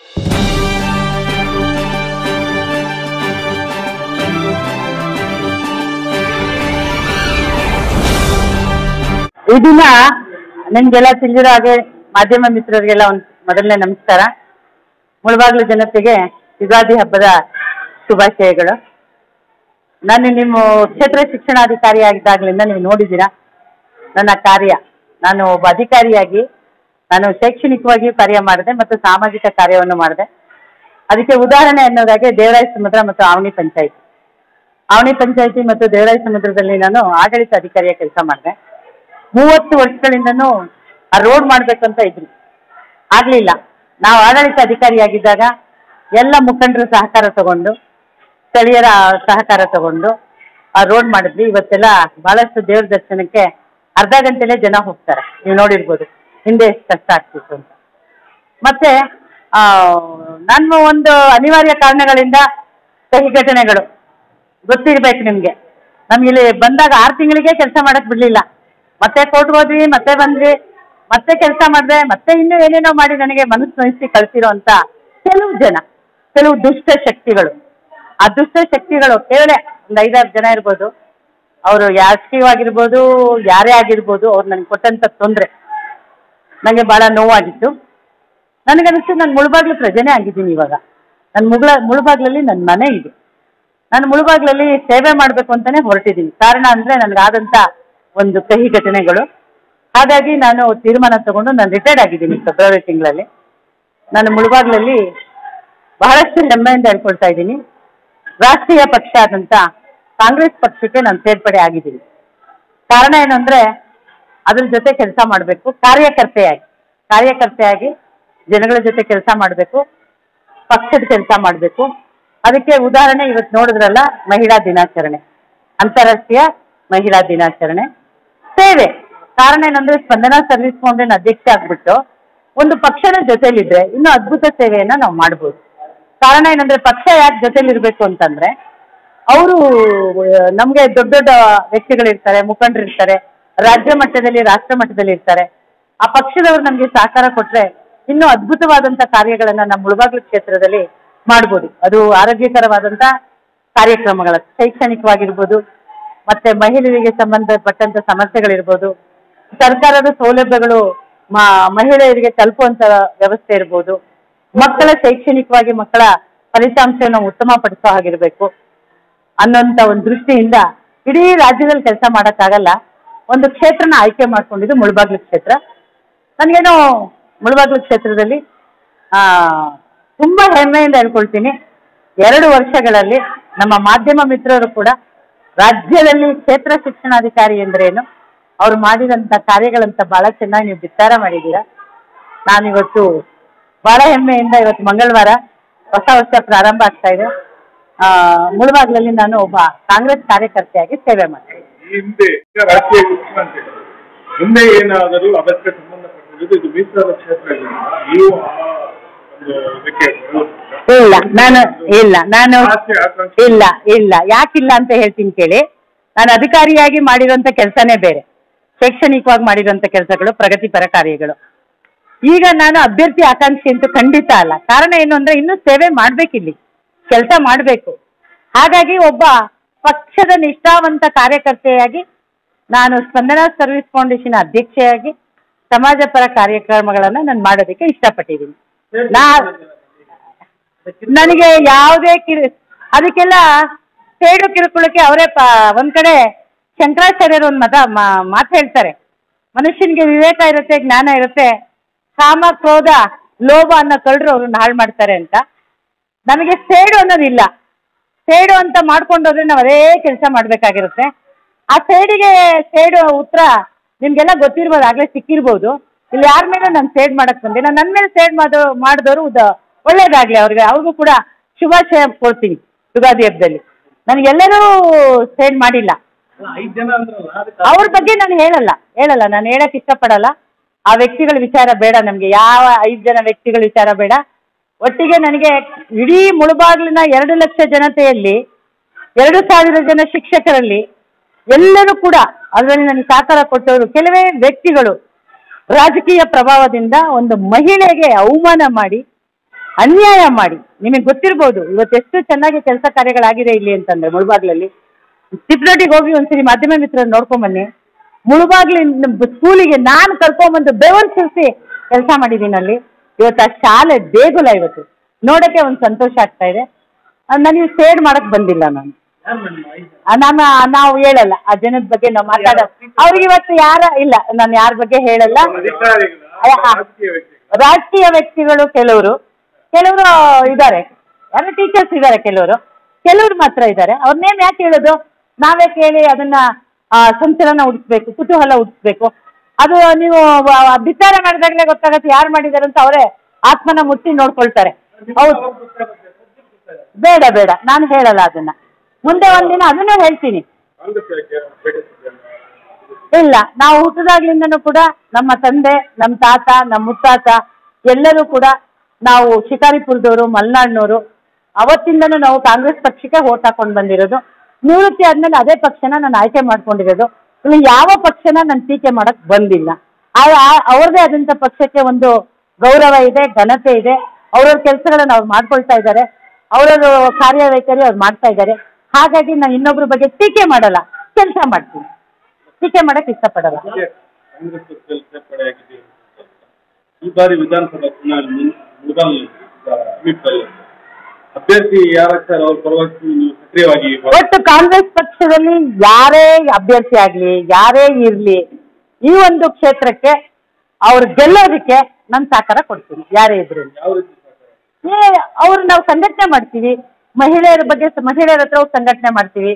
ಈ ದಿನ ನಿಮ್ಗೆಲ್ಲ ತಿಳಿದಿರೋ ಹಾಗೆ ಮಾಧ್ಯಮ ಮಿತ್ರರಿಗೆಲ್ಲ ಒಂದು ಮೊದಲನೇ ನಮಸ್ಕಾರ ಮುಳಬಾಗ್ಲು ಜನತೆಗೆ ಯುಗಾದಿ ಹಬ್ಬದ ಶುಭಾಶಯಗಳು ನಾನು ನಿಮ್ಮ ಕ್ಷೇತ್ರ ಶಿಕ್ಷಣಾಧಿಕಾರಿ ಆಗಿದ್ದಾಗಲಿಂದ ನೀವು ನೋಡಿದ್ದೀರಾ ನನ್ನ ಕಾರ್ಯ ನಾನು ಒಬ್ಬ ಅಧಿಕಾರಿಯಾಗಿ ನಾನು ಶೈಕ್ಷಣಿಕವಾಗಿ ಕಾರ್ಯ ಮಾಡಿದೆ ಮತ್ತು ಸಾಮಾಜಿಕ ಕಾರ್ಯವನ್ನು ಮಾಡಿದೆ ಅದಕ್ಕೆ ಉದಾಹರಣೆ ಅನ್ನೋದಾಗೆ ದೇವರಾಯ ಸಮುದ್ರ ಮತ್ತು ಆವಣಿ ಪಂಚಾಯಿತಿ ಆವಣಿ ಪಂಚಾಯಿತಿ ಮತ್ತು ದೇವರಾಯ ಸಮುದ್ರದಲ್ಲಿ ನಾನು ಆಡಳಿತ ಅಧಿಕಾರಿಯ ಕೆಲಸ ಮಾಡಿದೆ ಮೂವತ್ತು ವರ್ಷಗಳಿಂದನೂ ಆ ರೋಡ್ ಮಾಡ್ಬೇಕು ಅಂತ ಇದ್ವಿ ಆಗ್ಲಿಲ್ಲ ನಾವು ಆಡಳಿತ ಅಧಿಕಾರಿಯಾಗಿದ್ದಾಗ ಎಲ್ಲ ಮುಖಂಡರ ಸಹಕಾರ ತಗೊಂಡು ಸ್ಥಳೀಯರ ಸಹಕಾರ ತಗೊಂಡು ಆ ರೋಡ್ ಮಾಡಿದ್ವಿ ಇವತ್ತೆಲ್ಲ ಬಹಳಷ್ಟು ದೇವ್ರ ದರ್ಶನಕ್ಕೆ ಅರ್ಧ ಗಂಟೆಲೇ ಜನ ಹೋಗ್ತಾರೆ ನೀವು ನೋಡಿರ್ಬೋದು ಹಿಂದೆ ಎಷ್ಟು ಕಷ್ಟ ಆಗ್ತಿತ್ತು ಅಂತ ಮತ್ತೆ ಆ, ನನ್ನ ಒಂದು ಅನಿವಾರ್ಯ ಕಾರಣಗಳಿಂದ ಕಹಿ ಘಟನೆಗಳು ಗೊತ್ತಿರ್ಬೇಕು ನಿಮ್ಗೆ ನಮ್ಗೆ ಇಲ್ಲಿ ಬಂದಾಗ ಆರು ತಿಂಗಳಿಗೆ ಕೆಲಸ ಮಾಡಕ್ ಬಿಡ್ಲಿಲ್ಲ ಮತ್ತೆ ಕೋರ್ಟ್ಗೆ ಹೋದ್ವಿ ಮತ್ತೆ ಬಂದ್ವಿ ಮತ್ತೆ ಕೆಲಸ ಮಾಡಿದೆ ಮತ್ತೆ ಇನ್ನೂ ಏನೇನೋ ಮಾಡಿ ನನಗೆ ಮನಸ್ಸು ನೋಯಿಸಿ ಕಳ್ಸಿರೋ ಅಂತ ಕೆಲವು ಜನ ಕೆಲವು ದುಷ್ಟ ಶಕ್ತಿಗಳು ಆ ದುಷ್ಟ ಶಕ್ತಿಗಳು ಕೇವಲ ಒಂದು ಐದಾರು ಜನ ಇರ್ಬೋದು ಅವರು ರಾಜಕೀಯವಾಗಿರ್ಬೋದು ಯಾರೇ ಆಗಿರ್ಬೋದು ಅವ್ರು ನನಗೆ ಕೊಟ್ಟಂತ ತೊಂದರೆ ನನಗೆ ಬಹಳ ನೋವಾಗಿತ್ತು ನನಗನ್ನಿಸ್ತು ನಾನು ಮುಳುಬಾಗ್ಲು ಪ್ರಜೆನೇ ಆಗಿದ್ದೀನಿ ಇವಾಗ ನನ್ನ ಮುಗಳ ಮುಳುಬಾಗ್ಲಲ್ಲಿ ನನ್ನ ಮನೆ ಇದೆ ನಾನು ಮುಳುಬಾಗ್ಲಲ್ಲಿ ಸೇವೆ ಮಾಡಬೇಕು ಅಂತಾನೆ ಹೊರಟಿದ್ದೀನಿ ಕಾರಣ ಅಂದ್ರೆ ನನಗಾದಂತ ಒಂದು ಕಹಿ ಘಟನೆಗಳು ಹಾಗಾಗಿ ನಾನು ತೀರ್ಮಾನ ತಗೊಂಡು ನಾನು ರಿಟೈರ್ಡ್ ಆಗಿದ್ದೀನಿ ಫೆಬ್ರವರಿ ತಿಂಗಳಲ್ಲಿ ನಾನು ಮುಳುಬಾಗ್ಲಲ್ಲಿ ಬಹಳಷ್ಟು ಹೆಮ್ಮೆಯಿಂದ ಹೇಳ್ಕೊಳ್ತಾ ಇದ್ದೀನಿ ರಾಷ್ಟ್ರೀಯ ಪಕ್ಷ ಆದಂತ ಕಾಂಗ್ರೆಸ್ ಪಕ್ಷಕ್ಕೆ ನಾನು ಸೇರ್ಪಡೆ ಆಗಿದ್ದೀನಿ ಕಾರಣ ಏನಂದ್ರೆ ಅದ್ರ ಜೊತೆ ಕೆಲಸ ಮಾಡಬೇಕು ಕಾರ್ಯಕರ್ತೆಯಾಗಿ ಕಾರ್ಯಕರ್ತೆಯಾಗಿ ಜನಗಳ ಜೊತೆ ಕೆಲಸ ಮಾಡಬೇಕು ಪಕ್ಷದ ಕೆಲಸ ಮಾಡಬೇಕು ಅದಕ್ಕೆ ಉದಾಹರಣೆ ಇವತ್ತು ನೋಡಿದ್ರಲ್ಲ ಮಹಿಳಾ ದಿನಾಚರಣೆ ಅಂತಾರಾಷ್ಟ್ರೀಯ ಮಹಿಳಾ ದಿನಾಚರಣೆ ಸೇವೆ ಕಾರಣ ಏನಂದ್ರೆ ಸ್ಪಂದನಾ ಸರ್ವಿಸ್ ಫೌಂಡೇಶನ್ ಅಧ್ಯಕ್ಷ ಆಗ್ಬಿಟ್ಟು ಒಂದು ಪಕ್ಷದ ಜೊತೆಲಿದ್ರೆ ಇನ್ನೂ ಅದ್ಭುತ ಸೇವೆಯನ್ನ ನಾವು ಮಾಡ್ಬೋದು ಕಾರಣ ಏನಂದ್ರೆ ಪಕ್ಷ ಯಾಕೆ ಜೊತೆಲಿರ್ಬೇಕು ಅಂತಂದ್ರೆ ಅವರು ನಮ್ಗೆ ದೊಡ್ಡ ದೊಡ್ಡ ವ್ಯಕ್ತಿಗಳಿರ್ತಾರೆ ಮುಖಂಡರಿರ್ತಾರೆ ರಾಜ್ಯ ಮಟ್ಟದಲ್ಲಿ ರಾಷ್ಟ್ರ ಮಟ್ಟದಲ್ಲಿ ಇರ್ತಾರೆ ಆ ಪಕ್ಷದವರು ನಮ್ಗೆ ಸಹಕಾರ ಕೊಟ್ರೆ ಇನ್ನೂ ಅದ್ಭುತವಾದಂತ ಕಾರ್ಯಗಳನ್ನ ನಮ್ಮ ಮುಳಬಾಗ್ಲು ಕ್ಷೇತ್ರದಲ್ಲಿ ಮಾಡ್ಬೋದು ಅದು ಆರೋಗ್ಯಕರವಾದಂತ ಕಾರ್ಯಕ್ರಮಗಳ ಶೈಕ್ಷಣಿಕವಾಗಿರ್ಬೋದು ಮತ್ತೆ ಮಹಿಳೆಯರಿಗೆ ಸಂಬಂಧಪಟ್ಟಂತ ಸಮಸ್ಯೆಗಳಿರ್ಬೋದು ಸರ್ಕಾರದ ಸೌಲಭ್ಯಗಳು ಮ- ಮಹಿಳೆಯರಿಗೆ ತಲುಪುವಂತ ವ್ಯವಸ್ಥೆ ಇರ್ಬೋದು ಮಕ್ಕಳ ಶೈಕ್ಷಣಿಕವಾಗಿ ಮಕ್ಕಳ ಫಲಿತಾಂಶವನ್ನು ಉತ್ತಮಪಡಿಸೋ ಹಾಗಿರ್ಬೇಕು ಅನ್ನೋಂಥ ಒಂದು ದೃಷ್ಟಿಯಿಂದ ಇಡೀ ರಾಜ್ಯದಲ್ಲಿ ಕೆಲಸ ಮಾಡೋಕ್ಕಾಗಲ್ಲ ಒಂದು ಕ್ಷೇತ್ರನ ಆಯ್ಕೆ ಮಾಡ್ಕೊಂಡಿದ್ದು ಮುಳಬಾಗ್ಲು ಕ್ಷೇತ್ರ ನನಗೇನೋ ಮುಳಬಾಗ್ಲು ಕ್ಷೇತ್ರದಲ್ಲಿ ಆ, ತುಂಬಾ ಹೆಮ್ಮೆಯಿಂದ ಹೇಳ್ಕೊಳ್ತೀನಿ ಎರಡು ವರ್ಷಗಳಲ್ಲಿ ನಮ್ಮ ಮಾಧ್ಯಮ ಮಿತ್ರರು ಕೂಡ ರಾಜ್ಯದಲ್ಲಿ ಕ್ಷೇತ್ರ ಶಿಕ್ಷಣಾಧಿಕಾರಿ ಎಂದ್ರೇನು ಅವ್ರು ಮಾಡಿದಂಥ ಕಾರ್ಯಗಳಂತ ಬಹಳ ಚೆನ್ನಾಗಿ ನೀವು ಬಿತ್ತಾರ ಮಾಡಿದ್ದೀರಾ ನಾನಿವತ್ತು ಬಹಳ ಹೆಮ್ಮೆಯಿಂದ ಇವತ್ತು ಮಂಗಳವಾರ ಹೊಸ ವರ್ಷ ಪ್ರಾರಂಭ ಆಗ್ತಾ ಇದೆ ಆ, ಮುಳಬಾಗ್ಲಲ್ಲಿ ನಾನು ಒಬ್ಬ ಕಾಂಗ್ರೆಸ್ ಕಾರ್ಯಕರ್ತೆಯಾಗಿ ಸೇವೆ ಮಾಡ್ತೀನಿ ಈ ಹಿಂದೆ ಈಗ ರಾಷ್ಟ್ರೀಯ ಶಿಕ್ಷಣ ಅಂತ ಹೇಳಿದ್ರು. ಮುಂದೆ ಏನಾದರೂ ಅದಕ್ಕೆ ಸಂಬಂಧಪಟ್ಟಿದ್ದು ಇದು ಮೀಸಲಾದ ಕ್ಷೇತ್ರ ಇರೋದ್ರಿಂದ ನೀವು ಆ ಒಂದು ಇದಕ್ಕೆ ಬರುವುದಿಲ್ಲ. ಇಲ್ಲ ನಾನು ಇಲ್ಲ ನಾನು ಆಸೆ ಆಕಾಂಕ್ಷೆ ಇಲ್ಲ ಇಲ್ಲ ಯಾಕಿಲ್ಲ ಅಂತ ಹೇಳ್ತೀನಿ ಕೇಳಿ ನಾನು ಅಧಿಕಾರಿಯಾಗಿ ಮಾಡಿರುವಂತ ಕೆಲಸನೇ ಬೇರೆ ಶೈಕ್ಷಣಿಕವಾಗಿ ಮಾಡಿರುವಂತ ಕೆಲಸಗಳು ಪ್ರಗತಿಪರ ಕಾರ್ಯಗಳು ಈಗ ನಾನು ಅಭ್ಯರ್ಥಿ ಆಕಾಂಕ್ಷಿ ಅಂತೂ ಖಂಡಿತ ಅಲ್ಲ ಕಾರಣ ಏನು ಅಂದ್ರೆ ಇನ್ನೂ ಸೇವೆ ಮಾಡ್ಬೇಕಿಲ್ಲಿ ಕೆಲಸ ಮಾಡಬೇಕು ಹಾಗಾಗಿ ಒಬ್ಬ ಪಕ್ಷದ ನಿಷ್ಠಾವಂತ ಕಾರ್ಯಕರ್ತೆಯಾಗಿ ನಾನು ಸ್ಪಂದನಾ ಸರ್ವಿಸ್ ಫೌಂಡೇಶನ್ ಅಧ್ಯಕ್ಷೆಯಾಗಿ ಸಮಾಜ ಪರ ಕಾರ್ಯಕ್ರಮಗಳನ್ನ ನಾನು ಮಾಡೋದಕ್ಕೆ ಇಷ್ಟಪಟ್ಟಿದ್ದೀನಿ ನಾ ನನಗೆ ಯಾವುದೇ ಕಿರು ಅದಕ್ಕೆಲ್ಲ ಸೇಡು ಕಿರುಕುಳಕ್ಕೆ ಅವರೇ ಪ ಒಂದ್ ಕಡೆ ಶಂಕರಾಚಾರ್ಯರು ಒಂದು ಮತ ಮಾ- ಮಾತು ಹೇಳ್ತಾರೆ ಮನುಷ್ಯನಿಗೆ ವಿವೇಕ ಇರುತ್ತೆ ಜ್ಞಾನ ಇರುತ್ತೆ ಕಾಮ ಕ್ರೋಧ ಲೋಭ ಅನ್ನೋ ಕಳ್ಳರು ಅವ್ರನ್ನ ಹಾಳು ಮಾಡ್ತಾರೆ ಅಂತ ನಮಗೆ ಸೇಡು ಅನ್ನೋದಿಲ್ಲ ಸೇಡು ಅಂತ ಮಾಡ್ಕೊಂಡೋದ್ರೆ ನಾವು ಅದೇ ಕೆಲಸ ಮಾಡ್ಬೇಕಾಗಿರುತ್ತೆ ಆ ಸೇಡಿಗೆ ಸೇಡು ಉತ್ತರ ನಿಮ್ಗೆಲ್ಲ ಗೊತ್ತಿರ್ಬೋದು ಆಗ್ಲೇ ಸಿಕ್ಕಿರ್ಬೋದು ಇಲ್ಲಿ ಯಾರ ಮೇಲೆ ನಾನು ಸೇಡ್ ಮಾಡಕ್ ಬಂದೆ ನಾನು ನನ್ನ ಮೇಲೆ ಸೇಡ್ ಮಾಡೋ ಮಾಡಿದವರು ಉದ ಒಳ್ಳೇದಾಗ್ಲಿ ಅವ್ರಿಗೆ ಅವ್ರಿಗೂ ಕೂಡ ಶುಭಾಶಯ ಕೊಡ್ತೀನಿ ಯುಗಾದಿ ಹಬ್ಬದಲ್ಲಿ ನನಗೆಲ್ಲರೂ ಸೇಡ್ ಮಾಡಿಲ್ಲ ಐದು ಜನ ಅಂದ್ರಲ್ಲ ಅದಕ್ಕೆ ಅವ್ರ ಬಗ್ಗೆ ನಾನು ಹೇಳಲ್ಲ ಹೇಳಲ್ಲ ನಾನು ಹೇಳಕ್ ಇಷ್ಟಪಡಲ್ಲ ಆ ವ್ಯಕ್ತಿಗಳ ವಿಚಾರ ಬೇಡ ನಮಗೆ ಯಾವ ಐದು ಜನ ವ್ಯಕ್ತಿಗಳ ವಿಚಾರ ಬೇಡ ಒಟ್ಟಿಗೆ ನನಗೆ ಇಡೀ ಮುಳುಬಾಗಿಲಿನ ಎರಡು ಲಕ್ಷ ಜನತೆಯಲ್ಲಿ ಎರಡು ಸಾವಿರ ಜನ ಶಿಕ್ಷಕರಲ್ಲಿ ಎಲ್ಲರೂ ಕೂಡ ಅದರಲ್ಲಿ ನನಗೆ ಸಹಕಾರ ಕೊಟ್ಟವರು ಕೆಲವೇ ವ್ಯಕ್ತಿಗಳು ರಾಜಕೀಯ ಪ್ರಭಾವದಿಂದ ಒಂದು ಮಹಿಳೆಗೆ ಅವಮಾನ ಮಾಡಿ ಅನ್ಯಾಯ ಮಾಡಿ ನಿಮಗೆ ಗೊತ್ತಿರ್ಬೋದು ಇವತ್ತೆಷ್ಟು ಚೆನ್ನಾಗಿ ಕೆಲಸ ಕಾರ್ಯಗಳಾಗಿದೆ ಇಲ್ಲಿ ಅಂತಂದ್ರೆ ಮುಳುಬಾಗ್ಲಲ್ಲಿ ಚಿತ್ರಟಿಗೆ ಹೋಗಿ ಒಂದ್ಸರಿ ಮಾಧ್ಯಮ ಮಿತ್ರರು ನೋಡ್ಕೊಂಬನ್ನಿ ಮುಳುಬಾಗ್ಲಿನ ಸ್ಕೂಲಿಗೆ ನಾನು ಕರ್ಕೊಂಬಂದು ಬೆವರು ಸುರಿಸಿ ಕೆಲಸ ಮಾಡಿದ್ದೀನಿ ಅಲ್ಲಿ ಇವತ್ತು ಆ ಶಾಲೆ ದೇಗುಲ ಇವತ್ತು ನೋಡಕ್ಕೆ ಒಂದು ಸಂತೋಷ ಆಗ್ತಾ ಇದೆ ಅಹ್ ನನಗೆ ಸೇಡ್ ಮಾಡಕ್ ಬಂದಿಲ್ಲ ನಾನು ಆ, ನಾನು ನಾವು ಹೇಳಲ್ಲ ಆ ಜನದ ಬಗ್ಗೆ ನಾವು ಮಾತಾಡ ಅವ್ರಿಗೆ ಇವತ್ತು ಯಾರ ಇಲ್ಲ ನಾನು ಯಾರ ಬಗ್ಗೆ ಹೇಳಲ್ಲ ಅಧಿಕಾರಿಗಳ ಅಯ್ಯ, ಆ. ರಾಜಕೀಯ ವ್ಯಕ್ತಿಗಳು ರಾಜಕೀಯ ವ್ಯಕ್ತಿಗಳು ಕೆಲವರು ಕೆಲವರು ಇದ್ದಾರೆ ಯಾರು ಟೀಚರ್ಸ್ ಇದ್ದಾರೆ ಕೆಲವರು ಕೆಲವರು ಮಾತ್ರ ಇದ್ದಾರೆ ಅವ್ರನ್ನೇನು ಯಾಕೆ ಹೇಳೋದು ನಾವೇ ಕೇಳಿ ಅದನ್ನ ಆ, ಸಂಚಲನ ಹುಟ್ಟಿಸ್ಬೇಕು ಕುತೂಹಲ ಹುಟ್ಟಿಸ್ಬೇಕು ಅದು ನೀವು ವ- ಬಿತ್ತಾರ ಮಾಡಿದಾಗಲೇ ಗೊತ್ತಾಗತ್ತೆ ಯಾರು ಮಾಡಿದ್ದಾರೆ ಅಂತ ಅವರೇ ಆತ್ಮನ ಮುಟ್ಟಿ ನೋಡ್ಕೊಳ್ತಾರೆ ಹೌದು ಬೇಡ ಬೇಡ ನಾನು ಹೇಳಲ್ಲ ಅದನ್ನ ಮುಂದೆ ಒಂದಿನ ಅದನ್ನೂ ಹೇಳ್ತೀನಿ ಕಾಂಗ್ರೆಸ್ ಯಾಕೆ ಭೇಟಿಸಿದ್ದಲ್ಲ? ಇಲ್ಲ ನಾವು ಹುಟ್ಟಿದಾಗ್ಲಿಂದನೂ ಕೂಡ ನಮ್ಮ ತಂದೆ ನಮ್ಮ ತಾತ ನಮ್ಮ ಮುತ್ತಾತ ಎಲ್ಲರೂ ಕೂಡ ನಾವು ಶಿಕಾರಿಪುರದವರು ಮಲೆನಾಡಿನವರು ಅವತ್ತಿಂದನೂ ನಾವು ಕಾಂಗ್ರೆಸ್ ಪಕ್ಷಕ್ಕೆ ಓಟ್ ಹಾಕೊಂಡು ಬಂದಿರೋದು ನಿವೃತ್ತಿ ಆದ್ಮೇಲೆ ಅದೇ ಪಕ್ಷನ ನಾನು ಆಯ್ಕೆ ಮಾಡ್ಕೊಂಡಿರೋದು ಇನ್ನು ಯಾವ ಪಕ್ಷನ ನಾನು ಟೀಕೆ ಮಾಡಕ್ ಬಂದಿಲ್ಲ ಆ- ಆ- ಅವ್ರದೇ ಆದಂಥ ಪಕ್ಷಕ್ಕೆ ಒಂದು ಗೌರವ ಇದೆ ಘನತೆ ಇದೆ ಅವ್ರವ್ರ ಕೆಲಸಗಳನ್ನ ಅವ್ರು ಮಾಡ್ಕೊಳ್ತಾ ಇದ್ದಾರೆ ಅವ್ರವ್ರ ಕಾರ್ಯವೈಖರಿ ಅವ್ರು ಮಾಡ್ತಾ ಇದ್ದಾರೆ ಹಾಗಾಗಿ ನಾನು ಇನ್ನೊಬ್ರ ಬಗ್ಗೆ ಟೀಕೆ ಮಾಡಲ್ಲ ಕೆಲಸ ಮಾಡ್ತೀನಿ ಟೀಕೆ ಮಾಡಕ್ ಇಷ್ಟಪಡಲ್ಲ ಹೀಗೆ ಕಾಂಗ್ರೆಸ್ ಪಕ್ಷದಲ್ಲಿ ಸೇರ್ಪಡೆಯಾಗಿದೆ ಈ ಬಾರಿ ವಿಧಾನಸಭಾ ಚುನಾವಣೆ ಮುನ್- ಮುಳುಬಾಲ್ ಸಮೀಪದಲ್ಲಿ ಅಭ್ಯರ್ಥಿ ಯಾರಾಗ್ತಾರೆ ಅವ್ರ ಪರವಾಗಿ ನೀವು ಸಕ್ರಿಯವಾಗಿ ಒಟ್ಟು ಕಾಂಗ್ರೆಸ್ ಪಕ್ಷದಲ್ಲಿ ಯಾರೇ ಅಭ್ಯರ್ಥಿ ಆಗ್ಲಿ ಯಾರೇ ಇರ್ಲಿ ಈ ಒಂದು ಕ್ಷೇತ್ರಕ್ಕೆ ಅವ್ರು ಗೆಲ್ಲೋದಕ್ಕೆ ನಾನು ಸಹಕಾರ ಕೊಡ್ತೀನಿ ಯಾರೇ ಇದ್ರು ಯಾವ ರೀತಿ ಸಹಕಾರ? ಏ ಅವ್ರು ನಾವು ಸಂಘಟನೆ ಮಾಡ್ತೀವಿ ಮಹಿಳೆಯರ ಬಗ್ಗೆ ಸ- ಮಹಿಳೆಯರ ಹತ್ರ ಹೋಗಿ ಸಂಘಟನೆ ಮಾಡ್ತೀವಿ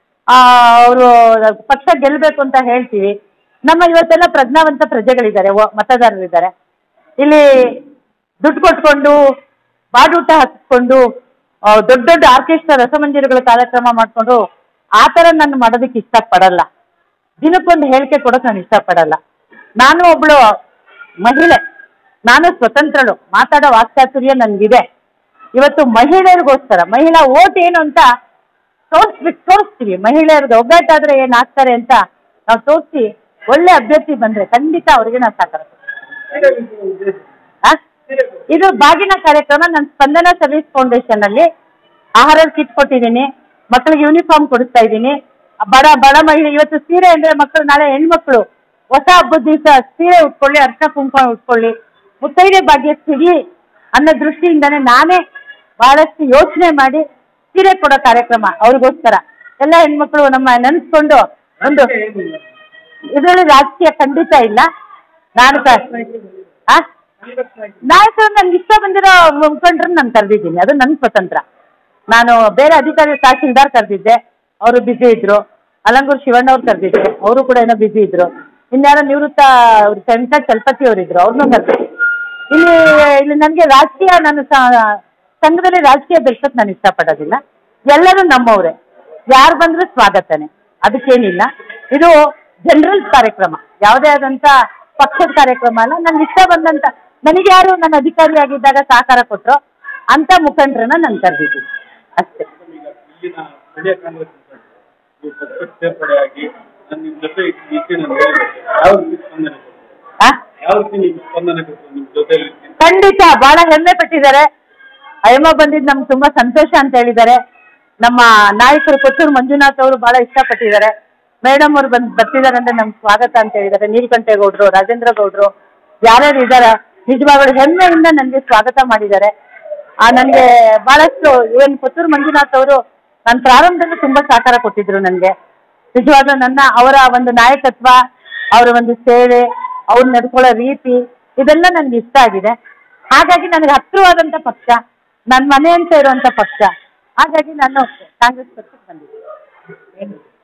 ಅವರು ಪಕ್ಷ ಗೆಲ್ಲಬೇಕು ಅಂತ ಹೇಳ್ತೀವಿ ನಮ್ಮ ಇವತ್ತೆಲ್ಲ ಪ್ರಜ್ಞಾವಂತ ಪ್ರಜೆಗಳಿದ್ದಾರೆ ವ- ಮತದಾರರಿದ್ದಾರೆ ಇಲ್ಲಿ ದುಡ್ಡು ಕೊಟ್ಕೊಂಡು ಬಾಡೂಟ ಹಾಕಿಸ್ಕೊಂಡು ಆ, ದೊಡ್ಡ ದೊಡ್ಡ ಆರ್ಕೆಸ್ಟ್ರಾ ರಸಮಂದಿರಗಳ ಕಾರ್ಯಕ್ರಮ ಮಾಡಿಕೊಂಡು ಆ ಥರ ನಾನು ಮಾಡೋದಕ್ಕೆ ಇಷ್ಟಪಡಲ್ಲ ದಿನಕ್ಕೊಂದು ಹೇಳಿಕೆ ಕೊಡೋಕೆ ನಾನು ಇಷ್ಟಪಡಲ್ಲ ನಾನು ಒಬ್ಳು ಮಹಿಳೆ ನಾನು ಸ್ವತಂತ್ರಳು ಮಾತಾಡೋ ವಾಕ್ಚಾತುರ್ಯ ನನಗಿದೆ ಇವತ್ತು ಮಹಿಳೆಯರಿಗೋಸ್ಕರ ಮಹಿಳಾ ಓಟ್ ಏನು ಅಂತ ತೋರಿಸ್ಬಿಟ್ಟು ತೋರಿಸ್ತೀವಿ ಮಹಿಳೆಯರಿಗೆ ಒಗ್ಗಟ್ಟಾದ್ರೆ ಏನು ಆಗ್ತಾರೆ ಅಂತ ನಾವು ತೋರಿಸಿ ಒಳ್ಳೆ ಅಭ್ಯರ್ಥಿ ಬಂದ್ರೆ ಖಂಡಿತ ಅವರಿಗೆ ನಾವು ಸಹಕಾರ ಕೊಡ್ತೀವಿ. ಆ? ಇದು ಬಾಗಿನ ಕಾರ್ಯಕ್ರಮ ನನ್ನ ಸ್ಪಂದನ ಸರ್ವಿಸ್ ಫೌಂಡೇಶನ್ ಅಲ್ಲಿ ಆಹಾರ ಕಿಟ್ ಕೊಟ್ಟಿದ್ದೀನಿ ಮಕ್ಕಳಿಗೆ ಯೂನಿಫಾರ್ಮ್ ಕೊಡಿಸ್ತಾ ಇದ್ದೀನಿ ಬಡ ಬಡ ಮಹಿಳೆ ಇವತ್ತು ಸೀರೆ ಅಂದ್ರೆ ಮಕ್ಕಳು ನಾಳೆ ಹೆಣ್ಮಕ್ಳು ಹೊಸ ಹಬ್ಬದ ದಿವಸ ಸೀರೆ ಉಟ್ಕೊಳ್ಳಿ ಅರ್ಶನ ಕುಂಕುಮ ಉಟ್ಕೊಳ್ಳಿ ಮುತ್ತೈದೆ ಭಾಗ್ಯ ಸಿಗಿ ಅನ್ನೋ ದೃಷ್ಟಿಯಿಂದನೇ ನಾನೇ ಬಹಳಷ್ಟು ಯೋಚನೆ ಮಾಡಿ ಸೀರೆ ಕೊಡೋ ಕಾರ್ಯಕ್ರಮ ಅವ್ರಿಗೋಸ್ಕರ ಎಲ್ಲ ಹೆಣ್ಮಕ್ಳು ನಮ್ಮ ನೆನೆಸ್ಕೊಂಡು ಒಂದು ಇದರಲ್ಲಿ ರಾಜಕೀಯ ಖಂಡಿತ ಇಲ್ಲ ನಾನು ಕ- ಆ? ನಾಯಕರು ನನ್ಗೆ ಇಷ್ಟ ಬಂದಿರೋ ಮುಖಂಡ್ರನ್ನ ನಾನು ಕರೆದಿದ್ದೀನಿ ಅದು ನನ್ನ ಸ್ವತಂತ್ರ ನಾನು ಬೇರೆ ಅಧಿಕಾರಿ ತಹಶೀಲ್ದಾರ್ ಕರೆದಿದ್ದೆ ಅವರು ಬ್ಯುಸಿ ಇದ್ರು ಅಲಂಗೂರು ಶಿವಣ್ಣ ಅವ್ರು ಕರೆದಿದ್ದೆ ಅವರು ಕೂಡ ಏನೋ ಬ್ಯುಸಿ ಇದ್ರು ಇನ್ಯಾರೋ ನಿವೃತ್ತ ಅವ್ರು ಸಂತ ಚಲಪತಿ ಅವರಿದ್ರು ಅವ್ರನ್ನೂ ಕರೆದಿದ್ದೆ ಇಲ್ಲಿ ಇಲ್ಲಿ ನನಗೆ ರಾಜಕೀಯ ನಾನು ಸ- ಸಂಘದಲ್ಲಿ ರಾಜಕೀಯ ಬೆಳ್ಸೋಕೆ ನಾನು ಇಷ್ಟಪಡೋದಿಲ್ಲ ಎಲ್ಲರೂ ನಮ್ಮವರೇ ಯಾರು ಬಂದರೂ ಸ್ವಾಗತನೇ ಅದಕ್ಕೇನಿಲ್ಲ ಇದು ಜನರಲ್ ಕಾರ್ಯಕ್ರಮ ಯಾವುದೇ ಆದಂಥ ಪಕ್ಷದ ಕಾರ್ಯಕ್ರಮ ಅಲ್ಲ ನನ್ಗೆ ಇಷ್ಟ ಬಂದಂಥ ನನಗೆ ಯಾರು ನನ್ನ ಅಧಿಕಾರಿಯಾಗಿದ್ದಾಗ ಸಹಕಾರ ಕೊಟ್ಟರು ಅಂಥ ಮುಖಂಡರನ್ನ ನಾನು ಕರೆದಿದ್ದೀನಿ ಅಷ್ಟೇ ಈಗ ಇಲ್ಲಿನ ಸ್ಥಳೀಯ ಕಾಂಗ್ರೆಸ್ ಮುಖಂಡರು ನೀವು ಪಕ್ಷಕ್ಕೆ ಸೇರ್ಪಡೆಯಾಗಿ ನಾನು ನಿಮ್ಮ ಜೊತೆ ಇದ್ದೀನಿ ನಾನು ಹೇಳಿದೆ ಯಾವ ರೀತಿ ಸ್ಪಂದನೆ ಕೊಡ್ತೀರಾ? ಆ? ಯಾವ ರೀತಿ ನಿಮ್ಗೆ ಸ್ಪಂದನೆ ಕೊಡ್ತೀರಾ ನಿಮ್ಮ ಜೊತೆಲಿ ಇರ್ತೀನಿ ಖಂಡಿತ ಬಹಳ ಹೆಮ್ಮೆ ಪಟ್ಟಿದ್ದಾರೆ ಅಯ್ಯಮ್ಮ ಬಂದಿದ್ದು ನಮ್ಗೆ ತುಂಬಾ ಸಂತೋಷ ಅಂತ ಹೇಳಿದ್ದಾರೆ ನಮ್ಮ ನಾಯಕರು ಕೊತ್ತೂರು ಮಂಜುನಾಥ್ ಅವರು ಬಹಳ ಇಷ್ಟಪಟ್ಟಿದ್ದಾರೆ ಮೇಡಮ್ ಅವರು ಬಂದು ಬರ್ತಿದ್ದಾರೆ ಅಂದ್ರೆ ನಮ್ಗೆ ಸ್ವಾಗತ ಅಂತ ಹೇಳಿದ್ದಾರೆ ನೀಲಕಂಠೇಗೌಡರು ರಾಜೇಂದ್ರ ಗೌಡರು ಯಾರ್ಯಾರು ಇದ್ದಾರೆ ನಿಜವಾಗ್ಲೂ ಹೆಮ್ಮೆಯಿಂದ ನನಗೆ ಸ್ವಾಗತ ಮಾಡಿದ್ದಾರೆ ಆ ನನಗೆ ಬಹಳಷ್ಟು ಇವನ್ ಕೊತ್ತೂರು ಮಂಜುನಾಥ್ ಅವರು ನನ್ನ ಪ್ರಾರಂಭದಲ್ಲಿ ತುಂಬಾ ಸಹಕಾರ ಕೊಟ್ಟಿದ್ರು ನನಗೆ ನಿಜವಾಗ್ಲೂ ನನ್ನ ಅವರ ಒಂದು ನಾಯಕತ್ವ ಅವರ ಒಂದು ಸೇವೆ ಅವ್ರು ನಡ್ಕೊಳ್ಳೋ ರೀತಿ ಇದೆಲ್ಲ ನನಗೆ ಇಷ್ಟ ಆಗಿದೆ ಹಾಗಾಗಿ ನನಗೆ ಹತ್ತಿರವಾದಂಥ ಪಕ್ಷ ನನ್ನ ಮನೆ ಅಂತ ಇರುವಂಥ ಪಕ್ಷ ಹಾಗಾಗಿ ನಾನು ಕಾಂಗ್ರೆಸ್ ಪಕ್ಷಕ್ಕೆ ಬಂದಿದ್ದೀನಿ